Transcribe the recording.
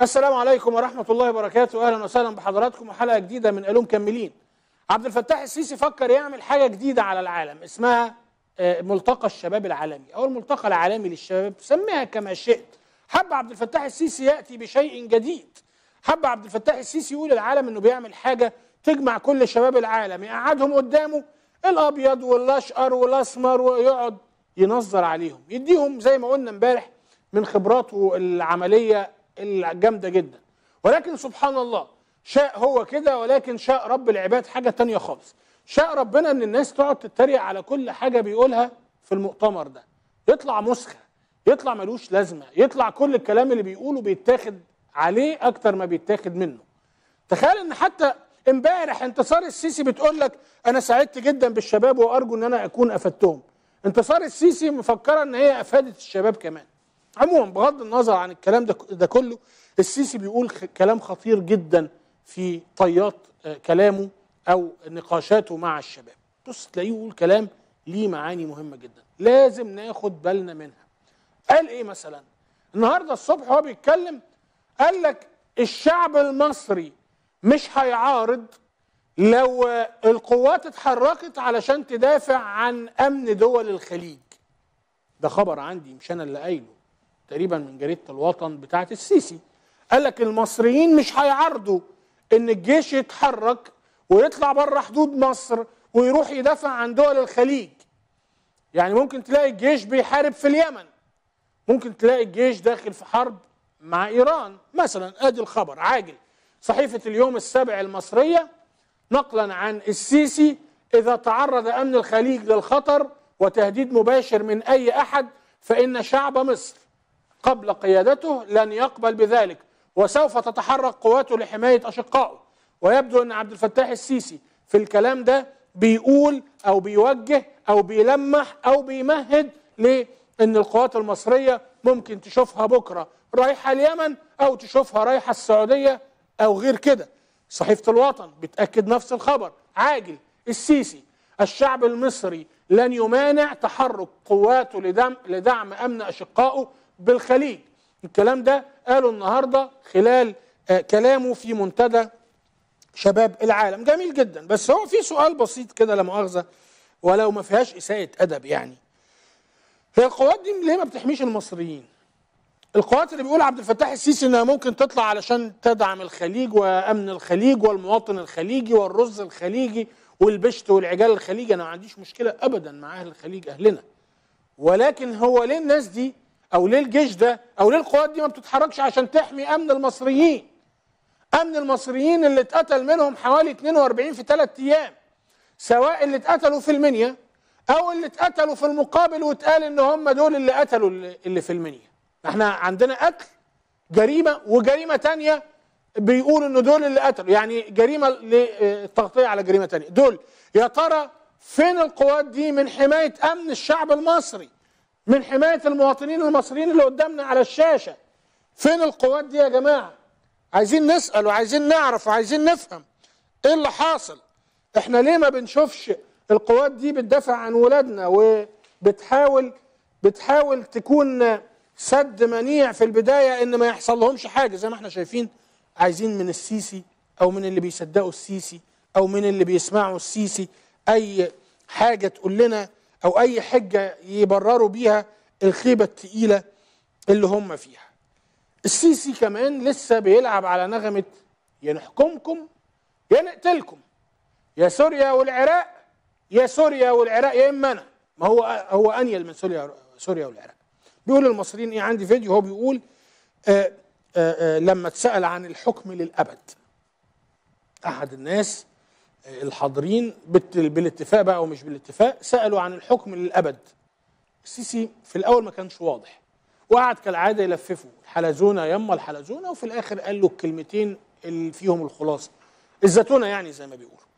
السلام عليكم ورحمة الله وبركاته أهلا وسهلا بحضراتكم وحلقة جديدة من ألوم كملين عبد الفتاح السيسي فكر يعمل حاجة جديدة على العالم اسمها آه، ملتقى الشباب العالمي أو الملتقى العالمي للشباب سميها كما شئت حب عبد الفتاح السيسي يأتي بشيء جديد حب عبد الفتاح السيسي يقول للعالم انه بيعمل حاجه تجمع كل شباب العالم يقعدهم قدامه الابيض والاشقر والاسمر ويقعد ينظر عليهم يديهم زي ما قلنا امبارح من خبراته العمليه الجامده جدا ولكن سبحان الله شاء هو كده ولكن شاء رب العباد حاجه تانية خالص شاء ربنا ان الناس تقعد تتريق على كل حاجه بيقولها في المؤتمر ده يطلع مسخه يطلع ملوش لازمه يطلع كل الكلام اللي بيقوله بيتاخد عليه اكتر ما بيتاخد منه تخيل ان حتى امبارح انتصار السيسي بتقول لك انا سعدت جدا بالشباب وارجو ان انا اكون افدتهم انتصار السيسي مفكره ان هي افادت الشباب كمان عموما بغض النظر عن الكلام ده ده كله السيسي بيقول خ- كلام خطير جدا في طيات آه، كلامه او نقاشاته مع الشباب بص تلاقيه يقول كلام ليه معاني مهمه جدا لازم ناخد بالنا منها قال ايه مثلا النهارده الصبح هو بيتكلم قال لك الشعب المصري مش هيعارض لو القوات اتحركت علشان تدافع عن امن دول الخليج ده خبر عندي مش انا اللي قايله تقريبا من جريده الوطن بتاعت السيسي قال لك المصريين مش هيعارضوا ان الجيش يتحرك ويطلع بره حدود مصر ويروح يدافع عن دول الخليج يعني ممكن تلاقي الجيش بيحارب في اليمن ممكن تلاقي الجيش داخل في حرب مع ايران مثلا ادي الخبر عاجل صحيفه اليوم السابع المصريه نقلا عن السيسي اذا تعرض امن الخليج للخطر وتهديد مباشر من اي احد فان شعب مصر قبل قيادته لن يقبل بذلك وسوف تتحرك قواته لحمايه اشقائه ويبدو ان عبد الفتاح السيسي في الكلام ده بيقول او بيوجه او بيلمح او بيمهد لان القوات المصريه ممكن تشوفها بكره رايحه اليمن او تشوفها رايحه السعوديه او غير كده صحيفه الوطن بتاكد نفس الخبر عاجل السيسي الشعب المصري لن يمانع تحرك قواته لدعم لدعم امن اشقائه بالخليج الكلام ده قاله النهارده خلال آه، كلامه في منتدى شباب العالم جميل جدا بس هو في سؤال بسيط كده لا مؤاخذه ولو ما فيهاش اساءه ادب يعني هي القوات دي ليه ما بتحميش المصريين القوات اللي بيقول عبد الفتاح السيسي انها ممكن تطلع علشان تدعم الخليج وامن الخليج والمواطن الخليجي والرز الخليجي والبشت والعجال الخليجي انا ما عنديش مشكله ابدا مع اهل الخليج اهلنا ولكن هو ليه الناس دي او ليه الجيش ده او ليه القوات دي ما بتتحركش عشان تحمي امن المصريين امن المصريين اللي اتقتل منهم حوالي 42 في ثلاث ايام سواء اللي اتقتلوا في المنيا او اللي اتقتلوا في المقابل واتقال ان هم دول اللي قتلوا اللي اللي في المنيا احنا عندنا قتل جريمه وجريمه تانية بيقولوا ان دول اللي قتلوا يعني جريمه للتغطيه على جريمه تانية دول يا ترى فين القوات دي من حمايه امن الشعب المصري من حمايه المواطنين المصريين اللي قدامنا على الشاشه فين القوات دي يا جماعه عايزين نسال وعايزين نعرف وعايزين نفهم ايه اللي حاصل احنا ليه ما بنشوفش القوات دي بتدافع عن ولادنا وبتحاول بتحاول تكون سد منيع في البدايه ان ما يحصل لهمش حاجه زي ما احنا شايفين عايزين من السيسي او من اللي بيصدقوا السيسي او من اللي بيسمعوا السيسي اي حاجه تقول لنا او اي حجه يبرروا بيها الخيبه الثقيله اللي هم فيها السيسي كمان لسه بيلعب على نغمه يا نحكمكم يا نقتلكم يا سوريا والعراق يا سوريا والعراق يا اما انا ما هو هو انيل من سوريا سوريا والعراق بيقول المصريين ايه عندي فيديو هو بيقول آآ آآ لما اتسال عن الحكم للابد احد الناس آه، الحاضرين بت- بالاتفاق بقى او مش بالاتفاق سالوا عن الحكم للابد السيسي في الاول ما كانش واضح وقعد كالعاده يلففه الحلزونه يما الحلزونه وفي الاخر قال له الكلمتين اللي فيهم الخلاصه الزتونه يعني زي ما بيقولوا